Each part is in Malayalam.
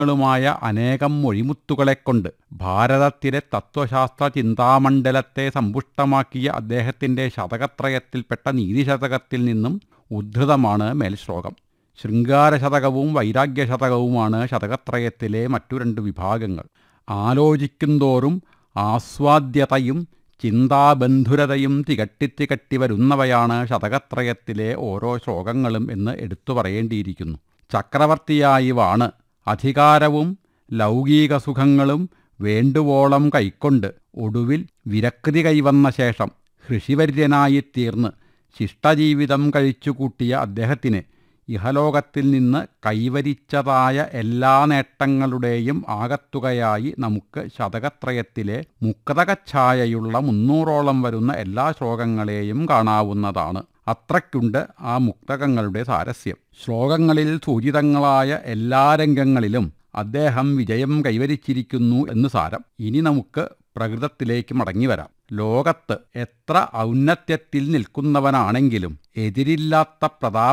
ങ്ങളുമായ അനേകം മൊഴിമുത്തുകളെക്കൊണ്ട് ഭാരതത്തിലെ തത്വശാസ്ത്ര ചിന്താമണ്ഡലത്തെ സമ്പുഷ്ടമാക്കിയ അദ്ദേഹത്തിൻ്റെ ശതകത്രയത്തിൽപ്പെട്ട നീതിശതകത്തിൽ നിന്നും ഉദ്ധൃതമാണ് മേൽശ്ലോകം ശൃംഗാരശതകവും വൈരാഗ്യശതകവുമാണ് ശതകത്രയത്തിലെ മറ്റു രണ്ട് വിഭാഗങ്ങൾ ആലോചിക്കുന്തോറും ആസ്വാദ്യതയും ചിന്താബന്ധുരതയും തികട്ടിത്തികട്ടി വരുന്നവയാണ് ശതകത്രയത്തിലെ ഓരോ ശ്ലോകങ്ങളും എന്ന് എടുത്തു പറയേണ്ടിയിരിക്കുന്നു ചക്രവർത്തിയായി വാണ് അധികാരവും ലൗകിക സുഖങ്ങളും വേണ്ടുവോളം കൈക്കൊണ്ട് ഒടുവിൽ വിരക്തി കൈവന്ന ശേഷം ഹൃഷിവര്യനായിത്തീർന്ന് ശിഷ്ടജീവിതം കഴിച്ചുകൂട്ടിയ അദ്ദേഹത്തിന് ഇഹലോകത്തിൽ നിന്ന് കൈവരിച്ചതായ എല്ലാ നേട്ടങ്ങളുടെയും ആകത്തുകയായി നമുക്ക് ശതകത്രയത്തിലെ മുക്തകച്ഛായയുള്ള മുന്നൂറോളം വരുന്ന എല്ലാ ശ്ലോകങ്ങളെയും കാണാവുന്നതാണ് അത്രയ്ക്കുണ്ട് ആ മുക്തകങ്ങളുടെ സാരസ്യം ശ്ലോകങ്ങളിൽ സൂചിതങ്ങളായ എല്ലാ രംഗങ്ങളിലും അദ്ദേഹം വിജയം കൈവരിച്ചിരിക്കുന്നു എന്ന് സാരം ഇനി നമുക്ക് പ്രകൃതത്തിലേക്ക് മടങ്ങിവരാം ലോകത്ത് എത്ര ഔന്നത്യത്തിൽ നിൽക്കുന്നവനാണെങ്കിലും എതിരില്ലാത്ത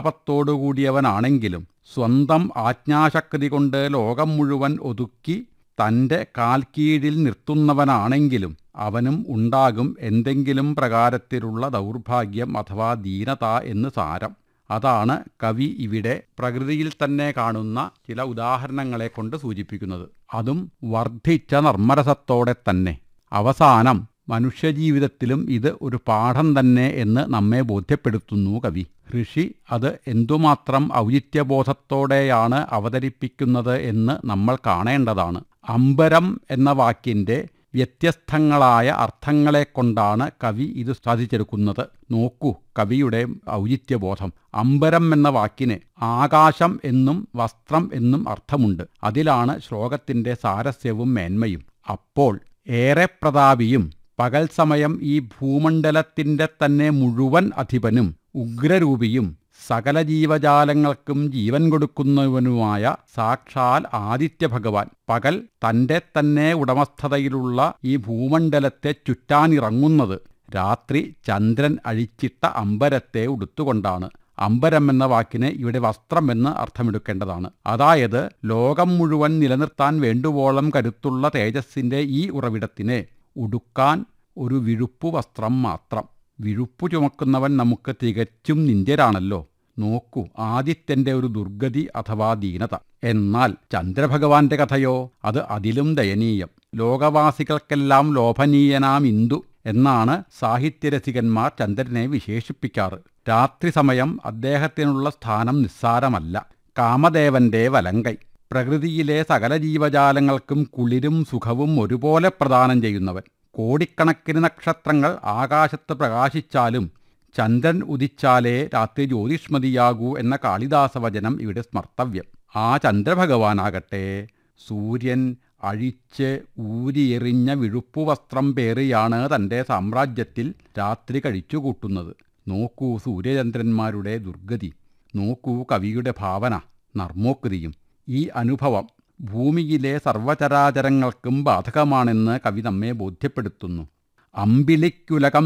പ്രതാപത്തോടുകൂടിയവനാണെങ്കിലും സ്വന്തം ആജ്ഞാശക്തി കൊണ്ട് ലോകം മുഴുവൻ ഒതുക്കി തൻ്റെ കാൽക്കീഴിൽ നിർത്തുന്നവനാണെങ്കിലും അവനും ഉണ്ടാകും എന്തെങ്കിലും പ്രകാരത്തിലുള്ള ദൗർഭാഗ്യം അഥവാ ദീനത എന്ന് സാരം അതാണ് കവി ഇവിടെ പ്രകൃതിയിൽ തന്നെ കാണുന്ന ചില ഉദാഹരണങ്ങളെ കൊണ്ട് സൂചിപ്പിക്കുന്നത് അതും വർദ്ധിച്ച നർമ്മരസത്തോടെ തന്നെ അവസാനം മനുഷ്യജീവിതത്തിലും ഇത് ഒരു പാഠം തന്നെ എന്ന് നമ്മെ ബോധ്യപ്പെടുത്തുന്നു കവി ഋഷി അത് എന്തുമാത്രം ഔചിത്യബോധത്തോടെയാണ് അവതരിപ്പിക്കുന്നത് എന്ന് നമ്മൾ കാണേണ്ടതാണ് അമ്പരം എന്ന വാക്കിൻ്റെ വ്യത്യസ്തങ്ങളായ അർത്ഥങ്ങളെ കൊണ്ടാണ് കവി ഇത് സാധിച്ചെടുക്കുന്നത് നോക്കൂ കവിയുടെ ഔചിത്യബോധം അമ്പരം എന്ന വാക്കിന് ആകാശം എന്നും വസ്ത്രം എന്നും അർത്ഥമുണ്ട് അതിലാണ് ശ്ലോകത്തിൻ്റെ സാരസ്യവും മേന്മയും അപ്പോൾ ഏറെ പ്രതാപിയും പകൽ സമയം ഈ ഭൂമണ്ഡലത്തിൻ്റെ തന്നെ മുഴുവൻ അധിപനും ഉഗ്രരൂപിയും സകല ജീവജാലങ്ങൾക്കും ജീവൻ കൊടുക്കുന്നവനുമായ സാക്ഷാൽ ആദിത്യ ഭഗവാൻ പകൽ തൻ്റെ തന്നെ ഉടമസ്ഥതയിലുള്ള ഈ ഭൂമണ്ഡലത്തെ ചുറ്റാനിറങ്ങുന്നത് രാത്രി ചന്ദ്രൻ അഴിച്ചിട്ട അമ്പരത്തെ ഉടുത്തുകൊണ്ടാണ് അമ്പരം എന്ന വാക്കിന് ഇവിടെ വസ്ത്രം എന്ന് അർത്ഥമെടുക്കേണ്ടതാണ് അതായത് ലോകം മുഴുവൻ നിലനിർത്താൻ വേണ്ടുവോളം കരുത്തുള്ള തേജസ്സിൻ്റെ ഈ ഉറവിടത്തിന് ഉടുക്കാൻ ഒരു വിഴുപ്പു വസ്ത്രം മാത്രം വിഴുപ്പു ചുമക്കുന്നവൻ നമുക്ക് തികച്ചും നിന്ദ്യരാണല്ലോ നോക്കൂ ആദിത്യന്റെ ഒരു ദുർഗതി അഥവാ ദീനത എന്നാൽ ചന്ദ്രഭഗവാന്റെ കഥയോ അത് അതിലും ദയനീയം ലോകവാസികൾക്കെല്ലാം ലോഭനീയനാം ഇന്ദു എന്നാണ് സാഹിത്യരസികന്മാർ ചന്ദ്രനെ വിശേഷിപ്പിക്കാറ് രാത്രി സമയം അദ്ദേഹത്തിനുള്ള സ്ഥാനം നിസ്സാരമല്ല കാമദേവന്റെ വലങ്കൈ പ്രകൃതിയിലെ സകല ജീവജാലങ്ങൾക്കും കുളിരും സുഖവും ഒരുപോലെ പ്രദാനം ചെയ്യുന്നവൻ കോടിക്കണക്കിന് നക്ഷത്രങ്ങൾ ആകാശത്ത് പ്രകാശിച്ചാലും ചന്ദ്രൻ ഉദിച്ചാലേ രാത്രി ജ്യോതിഷ്മതിയാകൂ എന്ന കാളിദാസവചനം ഇവിടെ സ്മർത്തവ്യം ആ ചന്ദ്രഭഗവാനാകട്ടെ സൂര്യൻ അഴിച്ച് ഊരിയെറിഞ്ഞ വിഴുപ്പുവസ്ത്രം പേറിയാണ് തൻ്റെ സാമ്രാജ്യത്തിൽ രാത്രി കഴിച്ചുകൂട്ടുന്നത് നോക്കൂ സൂര്യചന്ദ്രന്മാരുടെ ദുർഗതി നോക്കൂ കവിയുടെ ഭാവന നർമ്മോക്തിയും ഈ അനുഭവം ഭൂമിയിലെ സർവചരാചരങ്ങൾക്കും ബാധകമാണെന്ന് കവി നമ്മെ ബോധ്യപ്പെടുത്തുന്നു അമ്പിളിക്കുലകം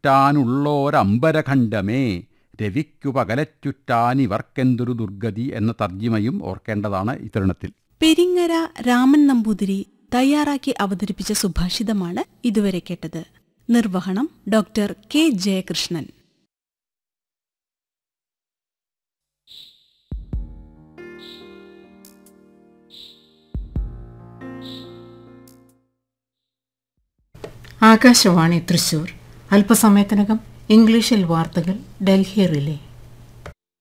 ചുറ്റാനുള്ളോരമ്പരഖണ്ഡമേ രവിക്കു പകലച്ചുറ്റാൻ ഇവർക്കെന്തൊരു ദുർഗതി എന്ന തർജിമയും ഓർക്കേണ്ടതാണ് ഈ തരുണത്തിൽ പെരിങ്ങര രാമൻ നമ്പൂതിരി തയ്യാറാക്കി അവതരിപ്പിച്ച സുഭാഷിതമാണ് ഇതുവരെ കേട്ടത് നിർവഹണം ഡോക്ടർ കെ ജയകൃഷ്ണൻ ആകാശവാണി തൃശൂർ അല്പസമയത്തിനകം ഇംഗ്ലീഷിൽ വാർത്തകൾ ഡൽഹി റിലേ